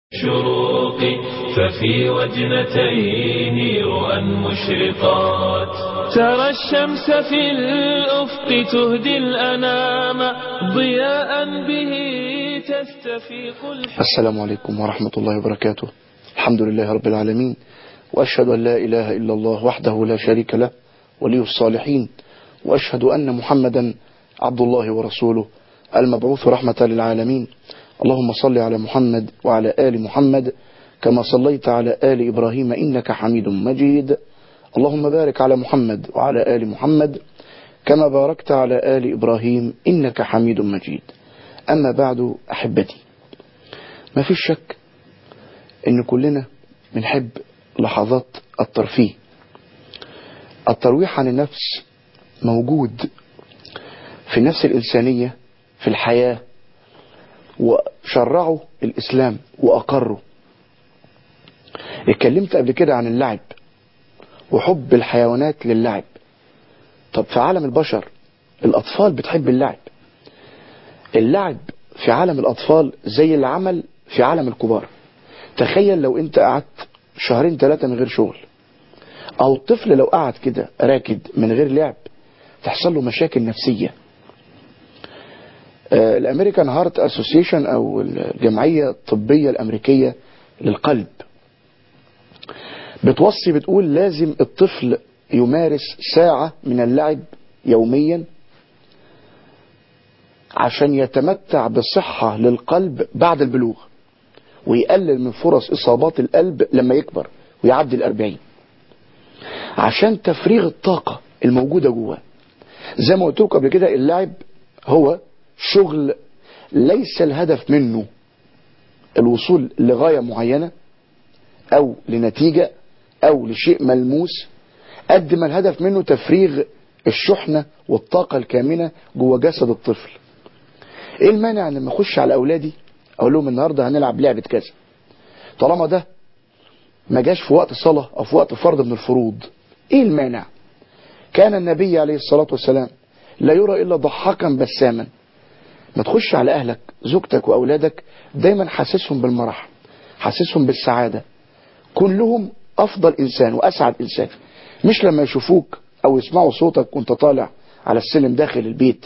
شروق ففي وجنتيه رؤى مشرقات ترى الشمس في الأفق تهدي الأنام ضياء به تستفيق الحياة السلام عليكم ورحمة الله وبركاته الحمد لله رب العالمين وأشهد أن لا إله إلا الله وحده لا شريك له ولي الصالحين وأشهد أن محمدا عبد الله ورسوله المبعوث رحمة للعالمين اللهم صل على محمد وعلى آل محمد كما صليت على آل إبراهيم إنك حميد مجيد اللهم بارك على محمد وعلى آل محمد كما باركت على آل إبراهيم إنك حميد مجيد أما بعد أحبتي ما في شك إن كلنا بنحب لحظات الترفيه الترويح عن النفس موجود في النفس الإنسانية في الحياة وشرعه الإسلام وأقره اتكلمت قبل كده عن اللعب وحب الحيوانات للعب طب في عالم البشر الأطفال بتحب اللعب اللعب في عالم الأطفال زي العمل في عالم الكبار تخيل لو انت قعدت شهرين ثلاثة من غير شغل او الطفل لو قعد كده راكد من غير لعب تحصل له مشاكل نفسية الامريكان هارت اسوسيشن او الجمعية الطبية الامريكية للقلب بتوصي بتقول لازم الطفل يمارس ساعة من اللعب يوميا عشان يتمتع بصحة للقلب بعد البلوغ ويقلل من فرص إصابات القلب لما يكبر ويعدي الأربعين عشان تفريغ الطاقة الموجودة جواه زي ما قلت لكم قبل كده اللعب هو شغل ليس الهدف منه الوصول لغاية معينة أو لنتيجة أو لشيء ملموس قد ما الهدف منه تفريغ الشحنة والطاقة الكامنة جوه جسد الطفل ايه المانع ان لما اخش على اولادي اقول لهم النهارده هنلعب لعبه كذا طالما ده ما جاش في وقت صلاه او في وقت فرض من الفروض ايه المانع كان النبي عليه الصلاه والسلام لا يرى الا ضحكا بساما ما تخش على اهلك زوجتك واولادك دايما حاسسهم بالمرح حاسسهم بالسعاده كلهم افضل انسان واسعد انسان مش لما يشوفوك او يسمعوا صوتك وانت طالع على السلم داخل البيت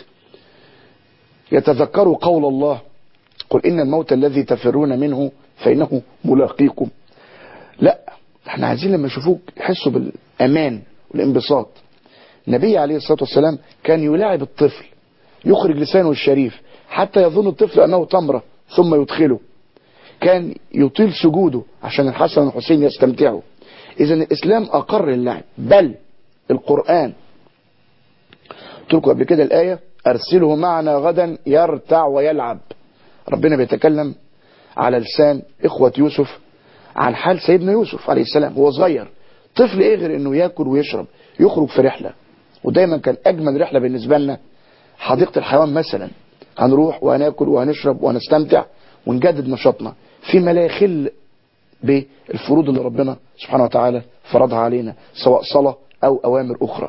يتذكروا قول الله قل إن الموت الذي تفرون منه فإنه ملاقيكم لا احنا عايزين لما يشوفوك يحسوا بالأمان والانبساط النبي عليه الصلاة والسلام كان يلاعب الطفل يخرج لسانه الشريف حتى يظن الطفل أنه تمرة ثم يدخله كان يطيل سجوده عشان الحسن والحسين يستمتعوا إذا الإسلام أقر اللعب بل القرآن قلت لكم قبل كده الآية أرسله معنا غدا يرتع ويلعب ربنا بيتكلم على لسان إخوة يوسف عن حال سيدنا يوسف عليه السلام هو صغير طفل إيه غير إنه ياكل ويشرب يخرج في رحلة ودايما كان أجمل رحلة بالنسبة لنا حديقة الحيوان مثلا هنروح وهناكل وهنشرب وهنستمتع ونجدد نشاطنا فيما لا يخل بالفروض اللي ربنا سبحانه وتعالى فرضها علينا سواء صلاة أو أوامر أخرى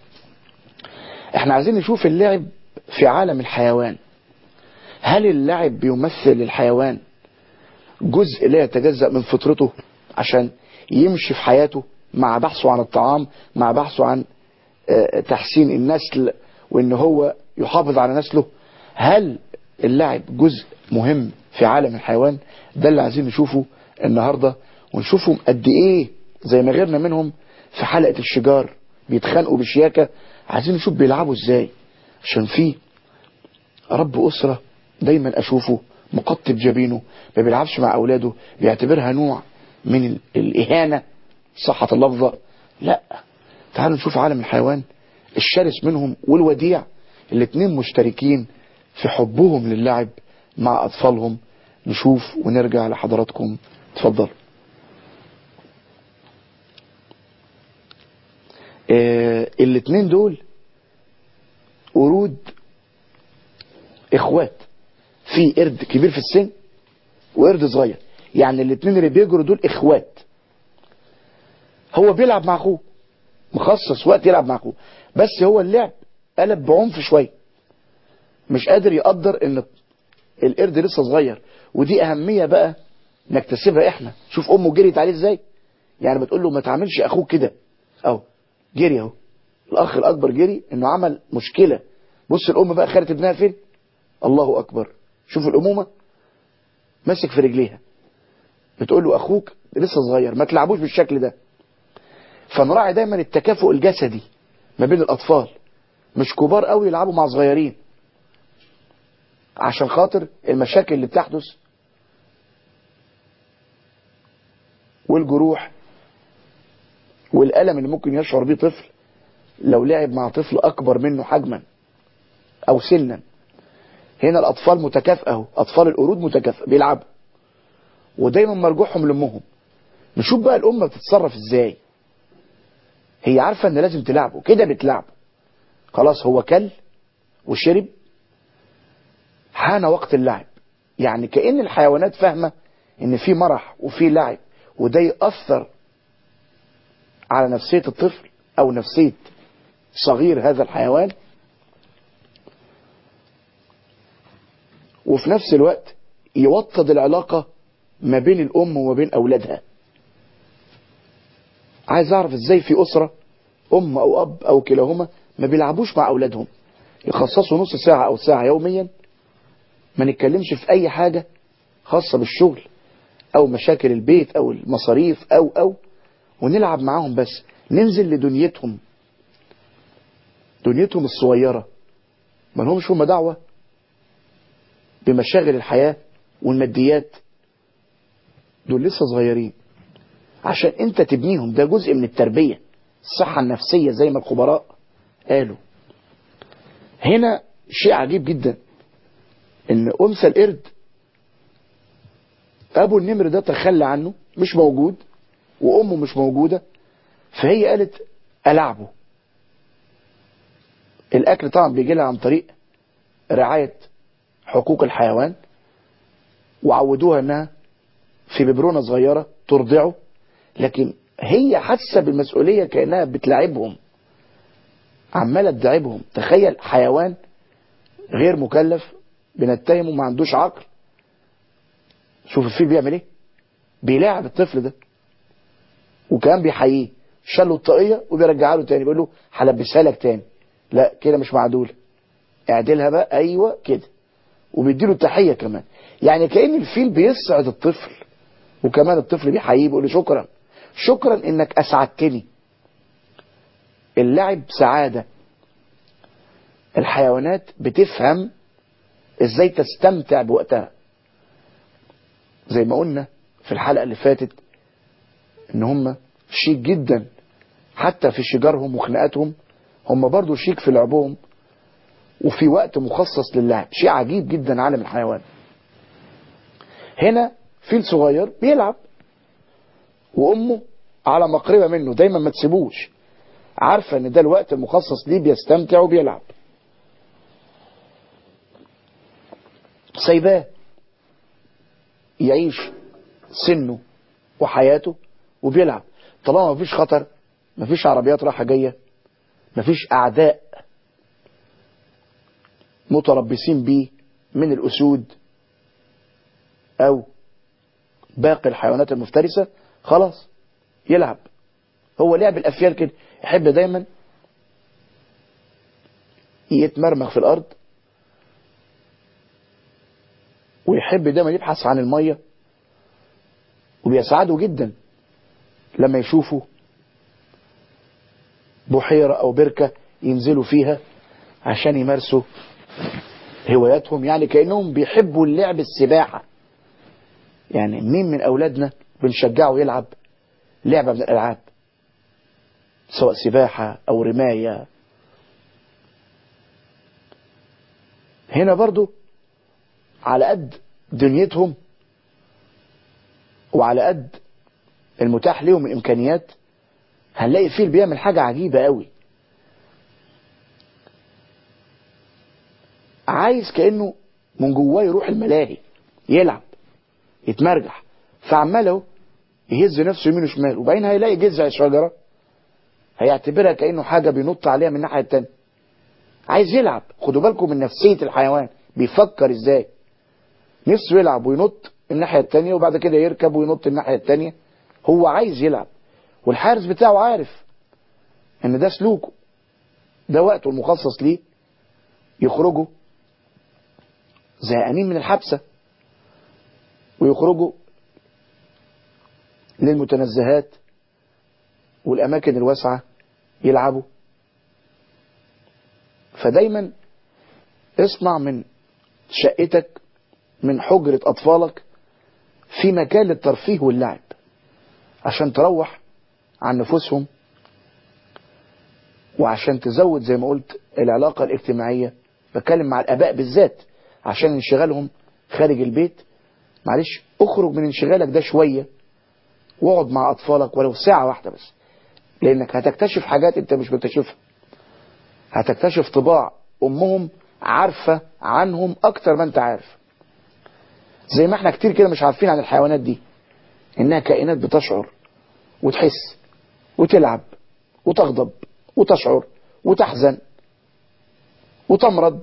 احنا عايزين نشوف اللعب في عالم الحيوان هل اللعب بيمثل للحيوان جزء لا يتجزأ من فطرته عشان يمشي في حياته مع بحثه عن الطعام مع بحثه عن تحسين النسل وان هو يحافظ على نسله هل اللعب جزء مهم في عالم الحيوان ده اللي عايزين نشوفه النهاردة ونشوفهم قد ايه زي ما غيرنا منهم في حلقة الشجار بيتخانقوا بشياكة عايزين نشوف بيلعبوا ازاي عشان في رب أسرة دايما أشوفه مقطب جبينه ما بيلعبش مع أولاده بيعتبرها نوع من الإهانة صحة اللفظة لا تعالوا نشوف عالم الحيوان الشرس منهم والوديع الاتنين مشتركين في حبهم للعب مع أطفالهم نشوف ونرجع لحضراتكم تفضل اه الاتنين دول قرود اخوات في قرد كبير في السن وقرد صغير يعني الاتنين اللي بيجروا دول اخوات هو بيلعب مع اخوه مخصص وقت يلعب مع اخوه بس هو اللعب قلب بعنف شويه مش قادر يقدر ان القرد لسه صغير ودي اهمية بقى نكتسبها احنا شوف امه جريت عليه ازاي يعني بتقول له ما تعملش اخوك كده اهو جري اهو الاخ الاكبر جري انه عمل مشكله بص الام بقى خدت ابنها فين الله اكبر شوف الامومه ماسك في رجليها بتقول له اخوك لسه صغير ما تلعبوش بالشكل ده فنراعي دايما التكافؤ الجسدي ما بين الاطفال مش كبار قوي يلعبوا مع صغيرين عشان خاطر المشاكل اللي بتحدث والجروح والألم اللي ممكن يشعر بيه طفل لو لعب مع طفل أكبر منه حجما أو سنا هنا الأطفال متكافئة أطفال القرود متكافئة بيلعبوا ودايما مرجوعهم لأمهم نشوف بقى الأمة بتتصرف إزاي هي عارفة إن لازم تلعبه كده بتلعبه خلاص هو كل وشرب حان وقت اللعب يعني كأن الحيوانات فاهمة إن في مرح وفي لعب وده يأثر على نفسية الطفل أو نفسية صغير هذا الحيوان وفي نفس الوقت يوطد العلاقة ما بين الأم وما بين أولادها عايز أعرف إزاي في أسرة أم أو أب أو كلاهما ما بيلعبوش مع أولادهم يخصصوا نص ساعة أو ساعة يوميا ما نتكلمش في أي حاجة خاصة بالشغل أو مشاكل البيت أو المصاريف أو أو ونلعب معاهم بس ننزل لدنيتهم دنيتهم الصغيرة ما لهمش هم دعوة بمشاغل الحياة والماديات دول لسه صغيرين عشان انت تبنيهم ده جزء من التربية الصحة النفسية زي ما الخبراء قالوا هنا شيء عجيب جدا ان انثى القرد ابو النمر ده تخلى عنه مش موجود وامه مش موجودة فهي قالت العبه الاكل طبعا بيجي لها عن طريق رعاية حقوق الحيوان وعودوها انها في ببرونة صغيرة ترضعه لكن هي حاسة بالمسؤولية كأنها بتلعبهم عمالة تدعبهم تخيل حيوان غير مكلف بنتهمه ما عندوش عقل شوف الفيل بيعمل ايه بيلاعب الطفل ده وكان بيحييه شاله الطاقية وبيرجعها له تاني بيقول له هلبسها لك تاني لا كده مش معدولة اعدلها بقى ايوه كده وبيديله التحية كمان يعني كأن الفيل بيسعد الطفل وكمان الطفل بيحييه بيقول له شكرا شكرا انك اسعدتني اللعب سعادة الحيوانات بتفهم ازاي تستمتع بوقتها زي ما قلنا في الحلقة اللي فاتت ان هم شيك جدا حتى في شجارهم وخناقاتهم هم برضو شيك في لعبهم وفي وقت مخصص للعب شيء عجيب جدا عالم الحيوان هنا فيل صغير بيلعب وامه على مقربة منه دايما ما تسيبوش عارفة ان ده الوقت المخصص ليه بيستمتع وبيلعب سايباه يعيش سنه وحياته وبيلعب طالما مفيش خطر مفيش عربيات رايحه جايه مفيش اعداء متربصين بيه من الاسود او باقي الحيوانات المفترسه خلاص يلعب هو لعب الافيال كده يحب دايما يتمرمغ في الارض ويحب دايما يبحث عن الميه وبيسعده جدا لما يشوفوا بحيرة أو بركة ينزلوا فيها عشان يمارسوا هواياتهم يعني كأنهم بيحبوا اللعب السباحة يعني مين من أولادنا بنشجعه يلعب لعبة من الألعاب سواء سباحة أو رماية هنا برضو على قد دنيتهم وعلى قد المتاح لهم من امكانيات هنلاقي فيل بيعمل حاجة عجيبة قوي عايز كأنه من جواه يروح الملاهي يلعب يتمرجح فعمال اهو يهز نفسه يمين وشمال وبعدين هيلاقي جذع شجرة هيعتبرها كأنه حاجة بينط عليها من الناحية التانية عايز يلعب خدوا بالكم من نفسية الحيوان بيفكر ازاي نفسه يلعب وينط الناحية التانية وبعد كده يركب وينط الناحية التانية هو عايز يلعب والحارس بتاعه عارف ان ده سلوكه ده وقته المخصص ليه يخرجوا زهقانين من الحبسة ويخرجوا للمتنزهات والأماكن الواسعة يلعبوا فدايما اصنع من شقتك من حجرة أطفالك في مكان للترفيه واللعب عشان تروح عن نفوسهم وعشان تزود زي ما قلت العلاقة الاجتماعية بتكلم مع الآباء بالذات عشان انشغالهم خارج البيت معلش اخرج من انشغالك ده شوية واقعد مع أطفالك ولو ساعة واحدة بس لأنك هتكتشف حاجات أنت مش مكتشفها هتكتشف طباع أمهم عارفة عنهم أكتر ما أنت عارف زي ما احنا كتير كده مش عارفين عن الحيوانات دي إنها كائنات بتشعر وتحس وتلعب وتغضب وتشعر وتحزن وتمرض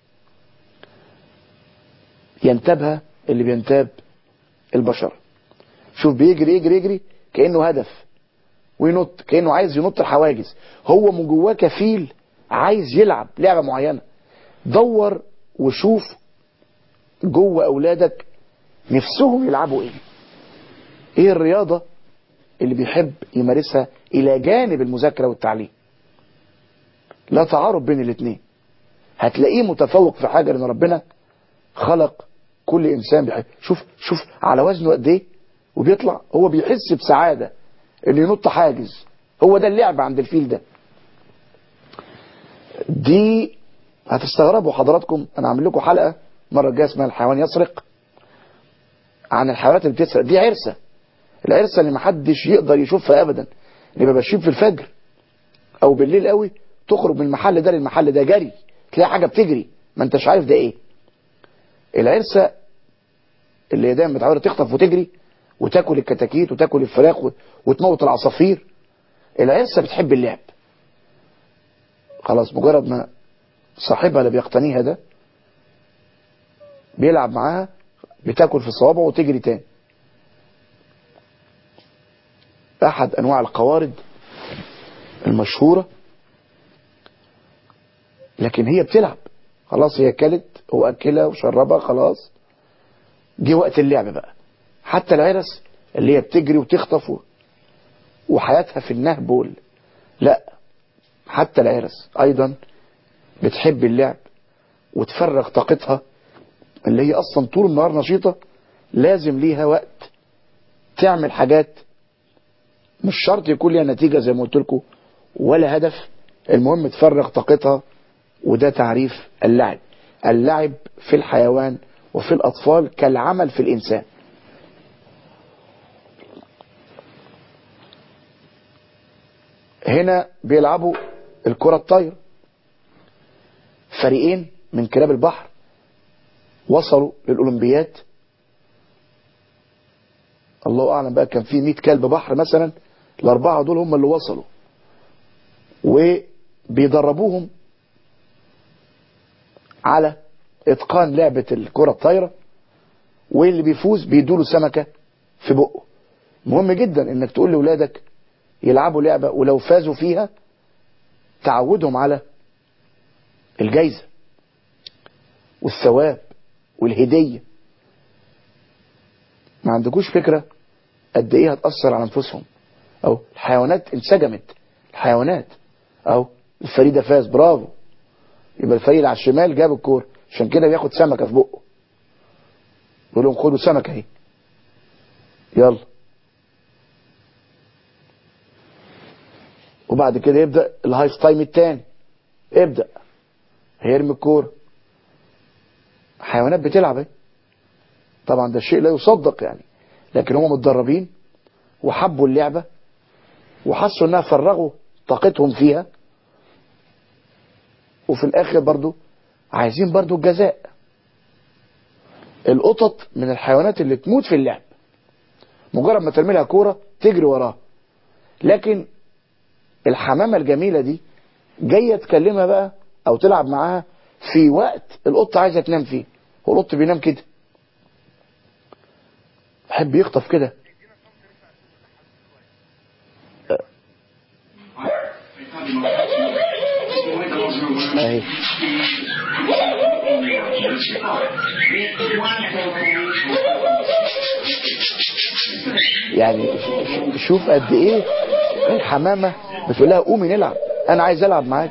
ينتابها اللي بينتاب البشر شوف بيجري يجري يجري كأنه هدف وينط كأنه عايز ينط الحواجز هو من جواه كفيل عايز يلعب لعبة معينة دور وشوف جوه أولادك نفسهم يلعبوا ايه ايه الرياضة اللي بيحب يمارسها الى جانب المذاكرة والتعليم لا تعارض بين الاثنين هتلاقيه متفوق في حاجة لان ربنا خلق كل انسان بيحب شوف شوف على وزنه قد ايه وبيطلع هو بيحس بسعادة اللي ينط حاجز هو ده اللعب عند الفيل ده دي هتستغربوا حضراتكم انا عامل لكم حلقة مرة الجاية اسمها الحيوان يسرق عن الحيوانات اللي بتسرق دي عرسة العرسة اللي محدش يقدر يشوفها ابدا نبقى ماشيين في الفجر او بالليل قوي تخرج من المحل ده للمحل ده جري تلاقي حاجة بتجري ما انتش عارف ده ايه العرسة اللي هي دايما متعودة تخطف وتجري وتاكل الكتاكيت وتاكل الفراخ وتموت العصافير العرسة بتحب اللعب خلاص مجرد ما صاحبها اللي بيقتنيها ده بيلعب معاها بتاكل في صوابعه وتجري تاني احد انواع القوارض المشهورة لكن هي بتلعب خلاص هي كلت واكلها وشربها خلاص جه وقت اللعب بقى حتى العرس اللي هي بتجري وتخطف وحياتها في النهب وال... لا حتى العرس ايضا بتحب اللعب وتفرغ طاقتها اللي هي اصلا طول النهار نشيطة لازم ليها وقت تعمل حاجات مش شرط يكون ليها نتيجة زي ما قلت لكم ولا هدف المهم تفرغ طاقتها وده تعريف اللعب اللعب في الحيوان وفي الأطفال كالعمل في الإنسان هنا بيلعبوا الكرة الطايرة فريقين من كلاب البحر وصلوا للأولمبيات الله أعلم بقى كان في 100 كلب بحر مثلا الأربعة دول هم اللي وصلوا وبيدربوهم على اتقان لعبة الكرة الطايرة واللي بيفوز بيدوله سمكة في بقه مهم جدا انك تقول لأولادك يلعبوا لعبة ولو فازوا فيها تعودهم على الجايزة والثواب والهدية ما عندكوش فكرة قد ايه هتأثر على انفسهم او الحيوانات انسجمت الحيوانات او الفريدة فاز برافو يبقى الفريق اللي على الشمال جاب الكور عشان كده بياخد سمكة في بقه يقول لهم خدوا سمكة اهي يلا وبعد كده يبدأ الهايف تايم التاني ابدأ هيرمي الكورة حيوانات بتلعب اهي طبعا ده شيء لا يصدق يعني لكن هم متدربين وحبوا اللعبة وحسوا انها فرغوا طاقتهم فيها وفي الاخر برضو عايزين برضو الجزاء القطط من الحيوانات اللي تموت في اللعب مجرد ما ترمي لها كورة تجري وراها لكن الحمامة الجميلة دي جاية تكلمها بقى او تلعب معاها في وقت القطة عايزة تنام فيه هو القط بينام كده يحب يخطف كده اهي يعني شوف قد ايه الحمامة بتقول لها قومي نلعب انا عايز العب معاك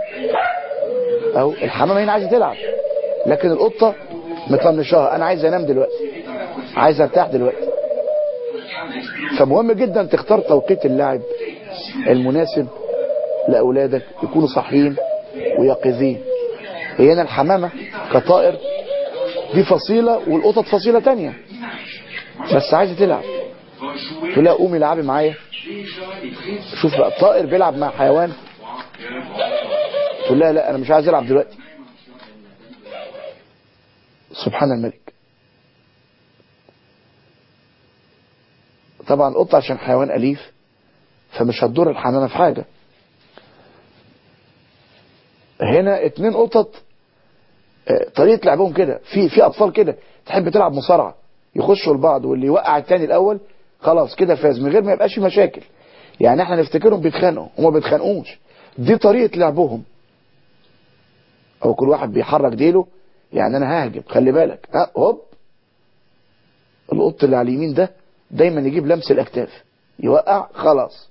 او الحمامة هنا عايزة تلعب لكن القطة مطنشاها انا عايز انام دلوقتي عايز ارتاح دلوقتي فمهم جدا تختار توقيت اللعب المناسب لاولادك يكونوا صاحيين ويقظين هنا الحمامة كطائر دي فصيلة والقطط فصيلة تانية بس عايزة تلعب تقول لها قومي العبي معايا شوف بقى الطائر بيلعب مع حيوان تقول لها لا انا مش عايز العب دلوقتي سبحان الملك طبعا القطة عشان حيوان أليف فمش هتضر الحمامة في حاجة هنا اتنين قطط طريقة لعبهم كده في في أطفال كده تحب تلعب مصارعة يخشوا لبعض واللي يوقع التاني الأول خلاص كده فاز من غير ما يبقاش في مشاكل يعني احنا نفتكرهم بيتخانقوا هما بيتخانقوش دي طريقة لعبهم او كل واحد بيحرك ديله يعني انا ههجم خلي بالك ها هوب القط اللي على اليمين ده دايما يجيب لمس الاكتاف يوقع خلاص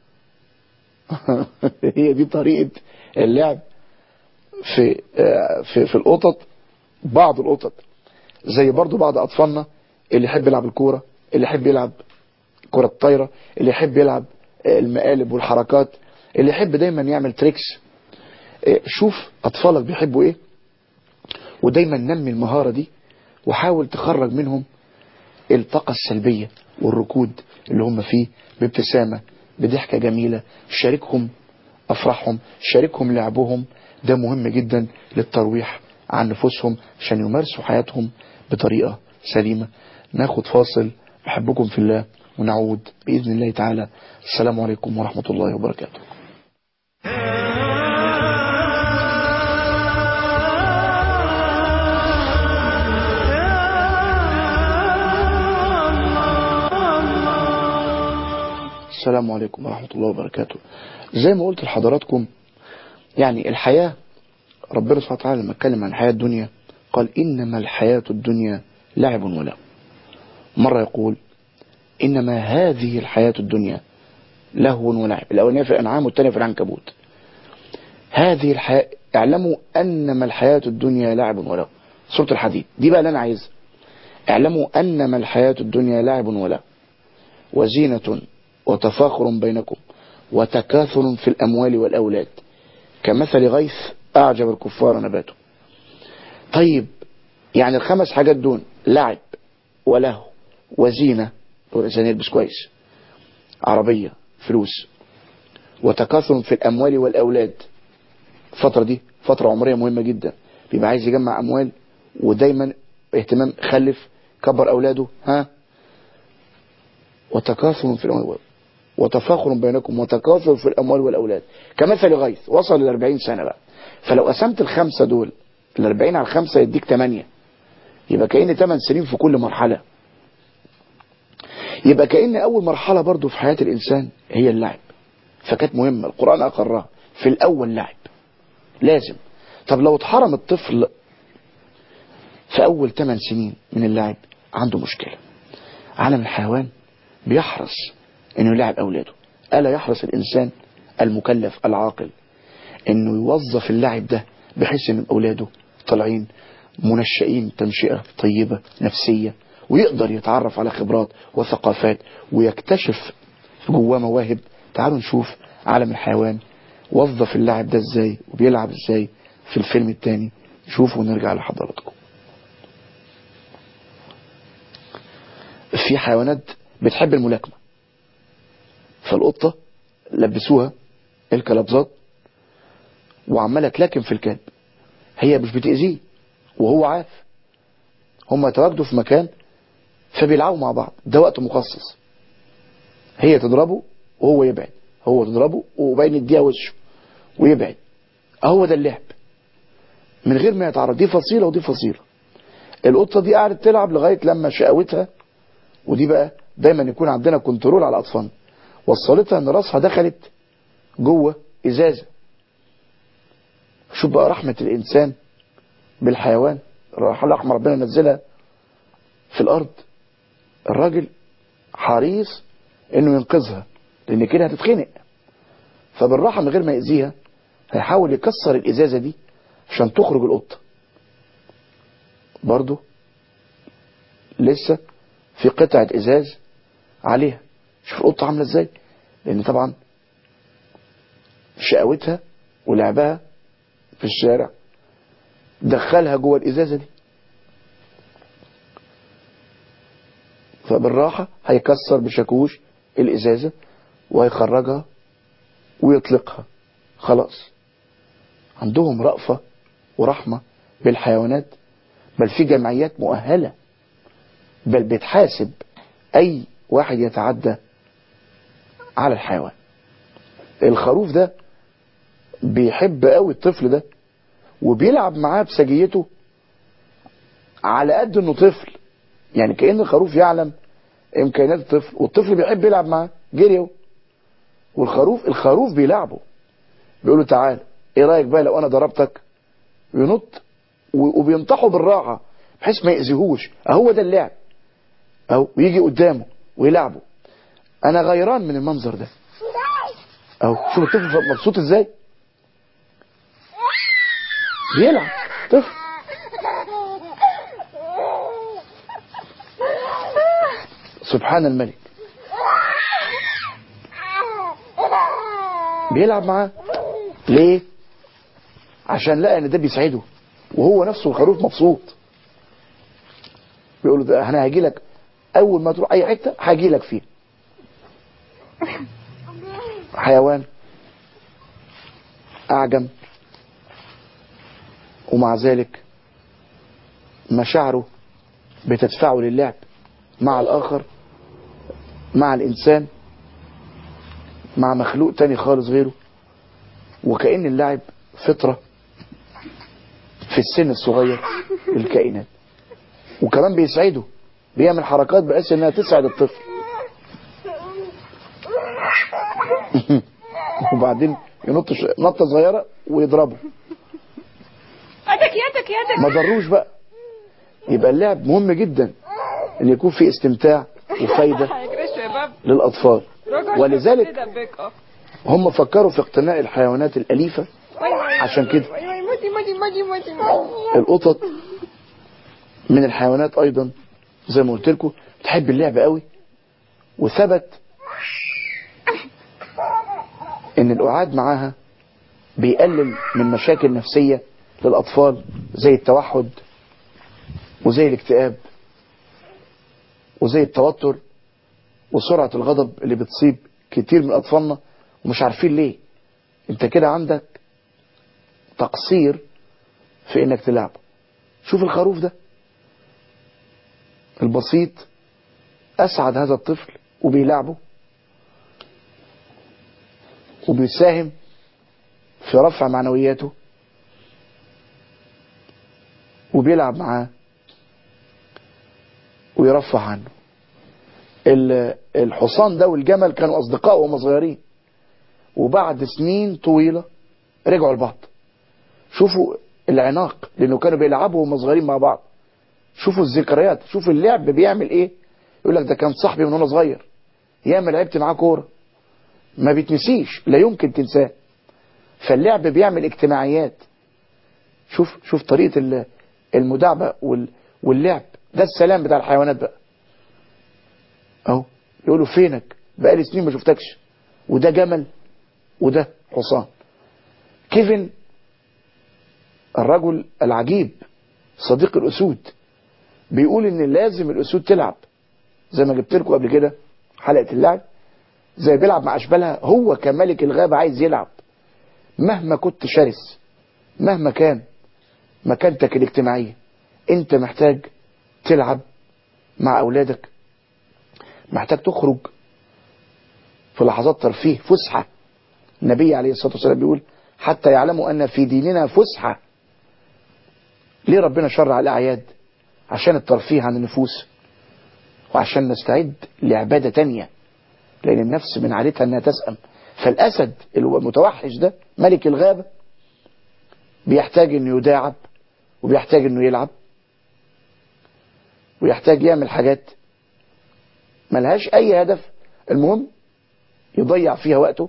هي دي طريقة اللعب في في في القطط بعض القطط زي برضو بعض اطفالنا اللي يحب يلعب الكوره اللي يحب يلعب كرة الطايرة اللي يحب يلعب المقالب والحركات اللي يحب دايما يعمل تريكس شوف اطفالك بيحبوا ايه ودايما نمي المهارة دي وحاول تخرج منهم الطاقة السلبية والركود اللي هم فيه بابتسامة بضحكة جميلة شاركهم افراحهم شاركهم لعبهم ده مهم جدا للترويح عن نفوسهم عشان يمارسوا حياتهم بطريقة سليمة ناخد فاصل بحبكم في الله ونعود بإذن الله تعالى السلام عليكم ورحمة الله وبركاته السلام عليكم ورحمة الله وبركاته زي ما قلت لحضراتكم يعني الحياة ربنا سبحانه وتعالى لما اتكلم عن الحياة الدنيا قال إنما الحياة الدنيا لعب ولهو مرة يقول إنما هذه الحياة الدنيا لهو ولعب الأولانية في الأنعام والثانية في العنكبوت هذه الحياة اعلموا أنما الحياة الدنيا لعب ولهو سورة الحديد دي بقى اللي أنا عايزها اعلموا أنما الحياة الدنيا لعب ولهو وزينة وتفاخر بينكم وتكاثر في الأموال والأولاد كمثل غيث أعجب الكفار نباته طيب يعني الخمس حاجات دول لعب وله وزينة الإنسان يلبس كويس عربية فلوس وتكاثر في الأموال والأولاد الفترة دي فترة عمرية مهمة جدا بيبقى عايز يجمع أموال ودايما اهتمام خلف كبر أولاده ها وتكاثر في الأموال وتفاخر بينكم وتكاثر في الأموال والأولاد كمثل غيث وصل ل 40 سنة بقى فلو قسمت الخمسة دول ال 40 على الخمسة يديك 8 يبقى كأن 8 سنين في كل مرحلة يبقى كأن أول مرحلة برضو في حياة الإنسان هي اللعب فكانت مهمة القرآن أقرها في الأول لعب لازم طب لو اتحرم الطفل في أول 8 سنين من اللعب عنده مشكلة عالم الحيوان بيحرص انه يلعب اولاده الا يحرص الانسان المكلف العاقل انه يوظف اللعب ده بحيث ان اولاده طالعين منشئين تنشئة طيبة نفسية ويقدر يتعرف على خبرات وثقافات ويكتشف جواه مواهب تعالوا نشوف عالم الحيوان وظف اللعب ده ازاي وبيلعب ازاي في الفيلم التاني نشوفه ونرجع لحضراتكم في حيوانات بتحب الملاكمة فالقطة لبسوها الكلابزات وعمالة تلاكم في الكلب هي مش بتأذيه وهو عارف هم تواجدوا في مكان فبيلعبوا مع بعض ده وقت مخصص هي تضربه وهو يبعد هو تضربه وبين يديها وشه ويبعد اهو ده اللعب من غير ما يتعرض دي فصيلة ودي فصيلة القطة دي قعدت تلعب لغاية لما شقوتها ودي بقى دايما يكون عندنا كنترول على اطفالنا وصلتها ان راسها دخلت جوه ازازه شوف بقى رحمه الانسان بالحيوان رحمه ربنا نزلها في الارض الراجل حريص انه ينقذها لان كده هتتخنق فبالراحه من غير ما يأذيها هيحاول يكسر الازازه دي عشان تخرج القطه برضه لسه في قطعه ازاز عليها شوف القطه عامله ازاي لان طبعا شقاوتها ولعبها في الشارع دخلها جوه الازازه دي فبالراحه هيكسر بشاكوش الازازه وهيخرجها ويطلقها خلاص عندهم رأفة ورحمة بالحيوانات بل في جمعيات مؤهلة بل بتحاسب أي واحد يتعدى على الحيوان الخروف ده بيحب قوي الطفل ده وبيلعب معاه بسجيته على قد انه طفل يعني كأن الخروف يعلم امكانيات الطفل والطفل بيحب يلعب معاه جريو والخروف الخروف بيلعبه بيقول له تعال ايه رايك بقى لو انا ضربتك ينط وبينطحه بالراحه بحيث ما يأذيهوش اهو ده اللعب اهو ويجي قدامه ويلعبه انا غيران من المنظر ده اهو شوف الطفل مبسوط ازاي بيلعب طفل سبحان الملك بيلعب معاه ليه عشان لقى ان ده بيسعده وهو نفسه الخروف مبسوط بيقول له ده انا هاجي لك اول ما تروح اي حته هاجي لك فيه حيوان اعجم ومع ذلك مشاعره بتدفعه للعب مع الاخر مع الانسان مع مخلوق تاني خالص غيره وكأن اللعب فطرة في السن الصغير للكائنات وكمان بيسعده بيعمل حركات بحيث انها تسعد الطفل وبعدين ينط ش... نطه صغيره ويضربه يدك يدك يدك ما ضروش بقى يبقى اللعب مهم جدا ان يكون في استمتاع وفايده يا باب للاطفال ولذلك دبك اه هم فكروا في اقتناء الحيوانات الاليفه عشان كده ايوه موتي موتي موتي موتي موتي القطط من الحيوانات ايضا زي ما قلت لكم بتحب اللعب قوي وثبت ان القعاد معاها بيقلل من مشاكل نفسية للأطفال زي التوحد وزي الاكتئاب وزي التوتر وسرعة الغضب اللي بتصيب كتير من أطفالنا ومش عارفين ليه انت كده عندك تقصير في انك تلعب شوف الخروف ده البسيط أسعد هذا الطفل وبيلعبه وبيساهم في رفع معنوياته وبيلعب معاه ويرفع عنه ال- الحصان ده والجمل كانوا أصدقاء وهم صغيرين وبعد سنين طويلة رجعوا لبعض شوفوا العناق لأنه كانوا بيلعبوا وهم صغيرين مع بعض شوفوا الذكريات شوفوا اللعب بيعمل ايه يقول لك ده كان صاحبي من وانا صغير ياما لعبت معاه كوره ما بيتنسيش لا يمكن تنساه فاللعب بيعمل اجتماعيات شوف شوف طريقه ال- المداعبه وال- واللعب ده السلام بتاع الحيوانات بقى اهو يقولوا فينك بقالي سنين ما شفتكش وده جمل وده حصان كيفن الرجل العجيب صديق الاسود بيقول ان لازم الاسود تلعب زي ما جبت لكم قبل كده حلقه اللعب زي بيلعب مع اشبالها هو كملك الغابه عايز يلعب مهما كنت شرس مهما كان مكانتك الاجتماعيه انت محتاج تلعب مع اولادك محتاج تخرج في لحظات ترفيه فسحه النبي عليه الصلاه والسلام بيقول حتى يعلموا ان في ديننا فسحه ليه ربنا شرع الاعياد عشان الترفيه عن النفوس وعشان نستعد لعبادة تانية لأن النفس من عادتها أنها تسأم فالأسد اللي هو المتوحش ده ملك الغابة بيحتاج أنه يداعب وبيحتاج أنه يلعب ويحتاج يعمل حاجات ملهاش أي هدف المهم يضيع فيها وقته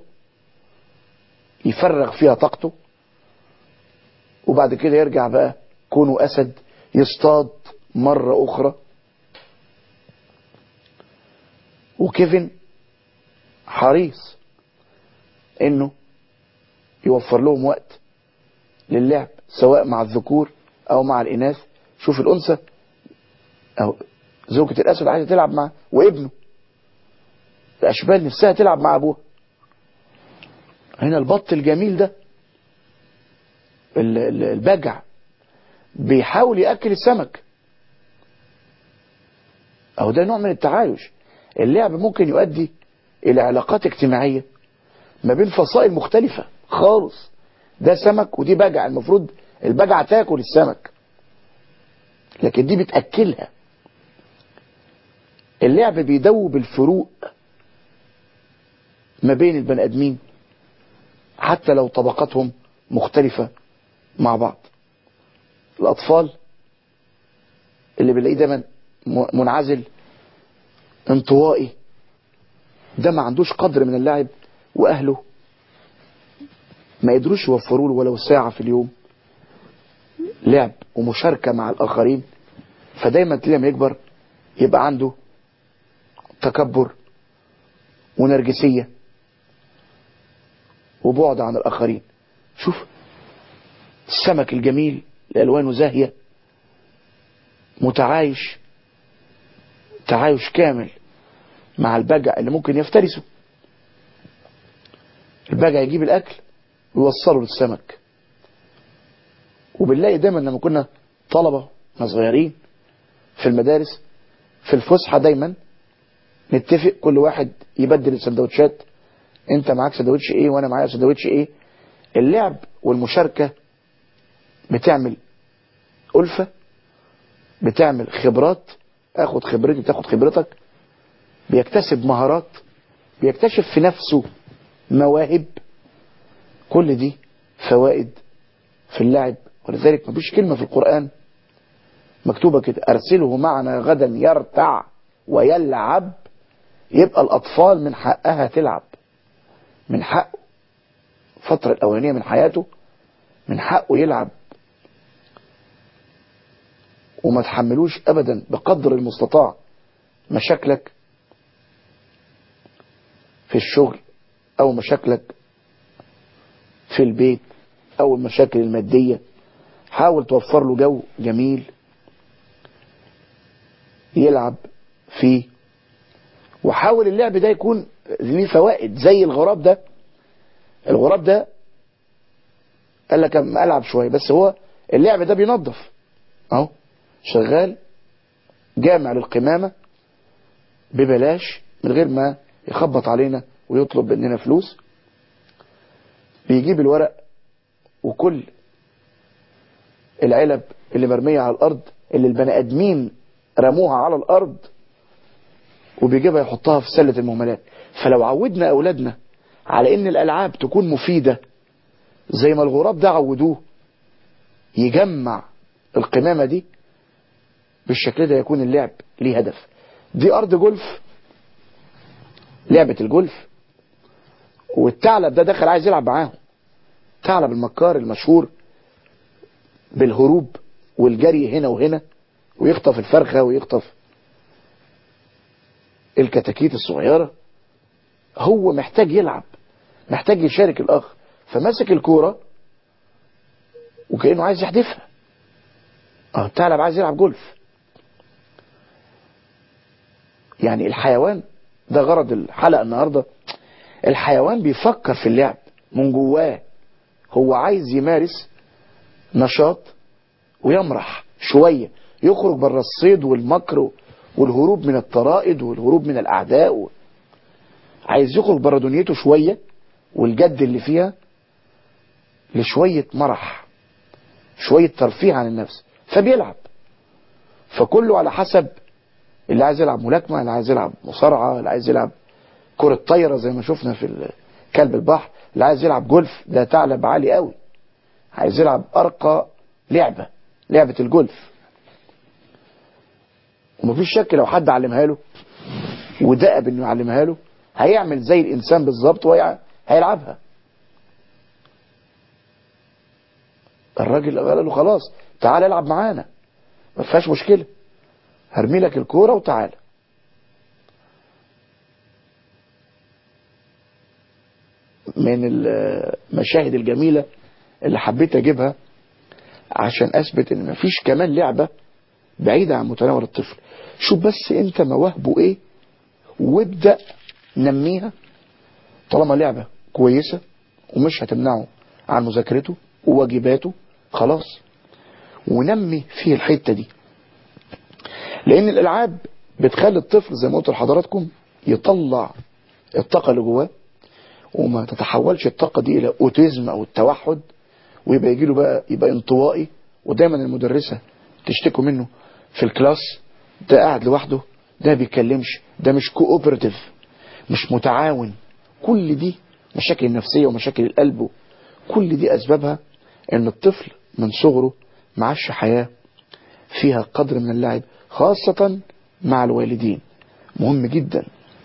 يفرغ فيها طاقته وبعد كده يرجع بقى كونه أسد يصطاد مرة أخرى وكيفن حريص انه يوفر لهم وقت للعب سواء مع الذكور او مع الاناث شوف الانثى او زوجة الاسد عايزة تلعب معاه وابنه الاشبال نفسها تلعب مع ابوها هنا البط الجميل ده ال- ال- البجع بيحاول يأكل السمك أو ده نوع من التعايش اللعب ممكن يؤدي إلى علاقات اجتماعية ما بين فصائل مختلفة خالص ده سمك ودي بجع المفروض البجعة تاكل السمك لكن دي بتأكلها اللعب بيدوب الفروق ما بين البني ادمين حتى لو طبقاتهم مختلفة مع بعض الأطفال اللي بنلاقيه دايما منعزل انطوائي ده ما عندوش قدر من اللعب وأهله ما يقدروش يوفروا له ولو ساعة في اليوم لعب ومشاركة مع الآخرين فدايما تلاقيه لما يكبر يبقى عنده تكبر ونرجسية وبعد عن الآخرين شوف السمك الجميل الألوانه زاهية متعايش تعايش كامل مع البجع اللي ممكن يفترسه البجع يجيب الأكل ويوصله للسمك وبنلاقي دايما لما كنا طلبة صغيرين في المدارس في الفسحة دايما نتفق كل واحد يبدل السندوتشات انت معاك سندوتش ايه وانا معايا سندوتش ايه اللعب والمشاركة بتعمل ألفة بتعمل خبرات اخد خبرتي تاخد خبرتك بيكتسب مهارات بيكتشف في نفسه مواهب كل دي فوائد في اللعب ولذلك مفيش كلمة في القرآن مكتوبة كده أرسله معنا غدا يرتع ويلعب يبقى الأطفال من حقها تلعب من حقه الفترة الأولانية من حياته من حقه يلعب وما تحملوش أبدا بقدر المستطاع مشاكلك في الشغل أو مشاكلك في البيت أو المشاكل المادية حاول توفر له جو جميل يلعب فيه وحاول اللعب ده يكون ليه فوائد زي الغراب ده الغراب ده قال لك أما ألعب شوية بس هو اللعب ده بينظف اهو شغال جامع للقمامة ببلاش من غير ما يخبط علينا ويطلب مننا فلوس بيجيب الورق وكل العلب اللي مرمية على الأرض اللي البني آدمين رموها على الأرض وبيجيبها يحطها في سلة المهملات فلو عودنا أولادنا على إن الألعاب تكون مفيدة زي ما الغراب ده عودوه يجمع القمامة دي بالشكل ده يكون اللعب ليه هدف دي أرض جولف لعبة الجولف والثعلب ده دخل عايز يلعب معاهم ثعلب المكار المشهور بالهروب والجري هنا وهنا ويخطف الفرخة ويخطف الكتاكيت الصغيرة هو محتاج يلعب محتاج يشارك الأخ فمسك الكورة وكأنه عايز يحدفها اه الثعلب عايز يلعب جولف يعني الحيوان ده غرض الحلقة النهاردة الحيوان بيفكر في اللعب من جواه هو عايز يمارس نشاط ويمرح شوية يخرج بره الصيد والمكر والهروب من الطرائد والهروب من الأعداء و... عايز يخرج بره دنيته شوية والجد اللي فيها لشوية مرح شوية ترفيه عن النفس فبيلعب فكله على حسب اللي عايز يلعب ملاكمة اللي عايز يلعب مصارعة اللي عايز يلعب كرة طايرة زي ما شفنا في ال- كلب البحر اللي عايز يلعب جولف ده ثعلب عالي قوي عايز يلعب أرقى لعبة لعبة الجولف ومفيش شك لو حد علمها له ودأب انه يعلمها له هيعمل زي الانسان بالظبط وهيلعبها الراجل قال له خلاص تعال العب معانا ما فيهاش مشكله هرمي لك الكوره وتعالى من المشاهد الجميله اللي حبيت اجيبها عشان اثبت ان مفيش كمان لعبه بعيده عن متناول الطفل شوف بس انت مواهبه ايه وابدا نميها طالما لعبه كويسه ومش هتمنعه عن مذاكرته وواجباته خلاص ونمي فيه الحته دي لان الالعاب بتخلي الطفل زي ما قلت لحضراتكم يطلع الطاقه اللي جواه وما تتحولش الطاقه دي الى اوتيزم او التوحد ويبقى يجي له بقى يبقى انطوائي ودايما المدرسه تشتكوا منه في الكلاس ده قاعد لوحده ده بيتكلمش ده مش كوبرتيف مش متعاون كل دي مشاكل النفسيه ومشاكل القلب كل دي اسبابها ان الطفل من صغره معاش حياه فيها قدر من اللعب خاصه مع الوالدين مهم جدا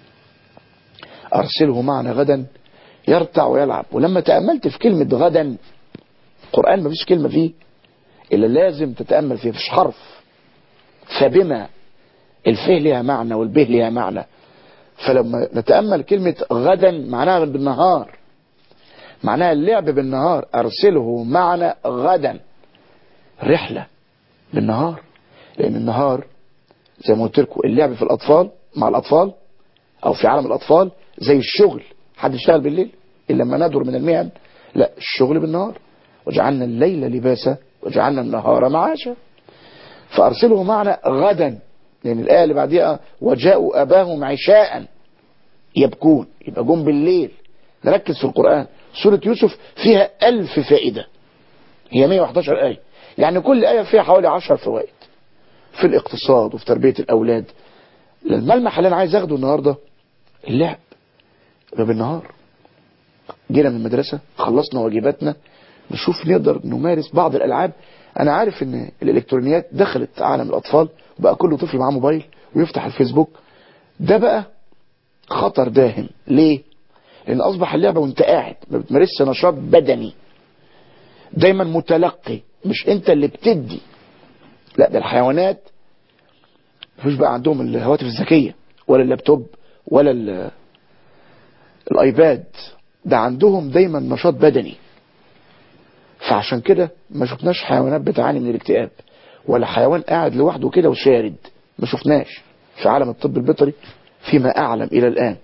ارسله معنا غدا يرتع ويلعب ولما تاملت في كلمه غدا القران ما فيش كلمه فيه الا لازم تتامل فيها مفيش حرف فبما الفه ليها معنى والبه ليها معنى فلما نتأمل كلمة غدا معناها بالنهار معناها اللعب بالنهار أرسله معنا غدا رحلة بالنهار لأن النهار زي ما قلت لكم اللعب في الأطفال مع الأطفال أو في عالم الأطفال زي الشغل حد يشتغل بالليل إلا لما ندر من المهن لا الشغل بالنهار وجعلنا الليل لباسا وجعلنا النهار معاشا فأرسله معنا غدا لأن الآية اللي بعديها وجاءوا أباهم عشاء يبكون يبقى جم بالليل نركز في القرآن سورة يوسف فيها ألف فائدة هي 111 آية يعني كل آية فيها حوالي 10 فوائد في الاقتصاد وفي تربية الأولاد الملمح اللي أنا عايز أخده النهاردة اللعب يبقى بالنهار جينا من المدرسة خلصنا واجباتنا نشوف نقدر نمارس بعض الألعاب أنا عارف إن الإلكترونيات دخلت عالم الأطفال وبقى كل طفل معاه موبايل ويفتح الفيسبوك ده بقى خطر داهم ليه؟ لأن أصبح اللعبة وأنت قاعد ما بتمارسش نشاط بدني دايما متلقي مش أنت اللي بتدي لا ده الحيوانات مفيش بقى عندهم الهواتف الذكية ولا اللابتوب ولا ال- الايباد ده عندهم دايما نشاط بدني فعشان كده ما شفناش حيوانات بتعاني من الاكتئاب ولا حيوان قاعد لوحده كده وشارد ما شفناش في عالم الطب البيطري فيما اعلم الى الان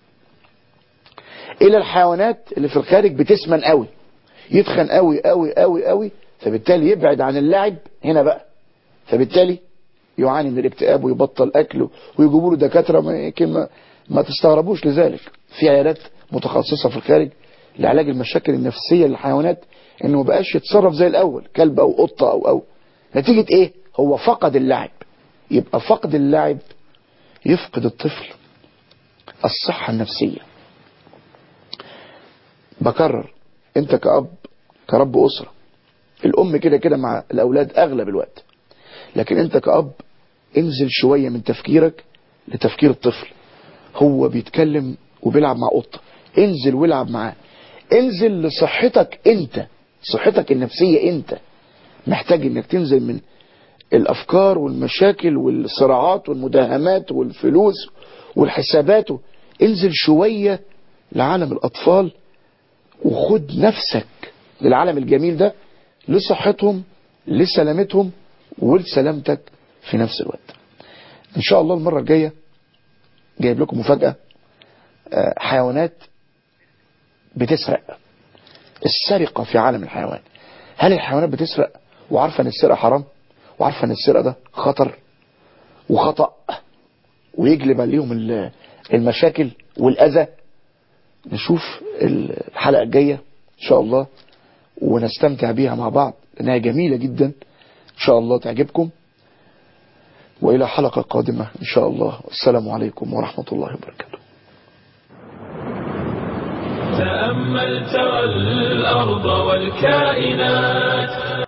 الى الحيوانات اللي في الخارج بتسمن قوي يتخن قوي قوي قوي قوي فبالتالي يبعد عن اللعب هنا بقى فبالتالي يعاني من الاكتئاب ويبطل اكله ويجيبوا له دكاتره ما يمكن ما, ما تستغربوش لذلك في عيادات متخصصه في الخارج لعلاج المشاكل النفسيه للحيوانات انه ما بقاش يتصرف زي الاول كلب او قطه او او نتيجه ايه هو فقد اللعب يبقى فقد اللعب يفقد الطفل الصحه النفسيه بكرر انت كأب كرب أسرة الأم كده كده مع الأولاد أغلب الوقت لكن انت كأب انزل شوية من تفكيرك لتفكير الطفل هو بيتكلم وبيلعب مع قطة انزل والعب معاه انزل لصحتك انت صحتك النفسية انت محتاج انك تنزل من الافكار والمشاكل والصراعات والمداهمات والفلوس والحسابات انزل شوية لعالم الاطفال وخد نفسك للعالم الجميل ده لصحتهم لسلامتهم ولسلامتك في نفس الوقت ان شاء الله المرة الجاية جايب لكم مفاجأة آه، حيوانات بتسرق السرقة في عالم الحيوان هل الحيوانات بتسرق وعارفة ان السرقة حرام وعارفة ان السرقة ده خطر وخطأ ويجلب عليهم ال- المشاكل والأذى نشوف الحلقة الجاية ان شاء الله ونستمتع بيها مع بعض لانها جميلة جدا ان شاء الله تعجبكم وإلى حلقة قادمة إن شاء الله السلام عليكم ورحمة الله وبركاته تأمل ترى الأرض والكائنات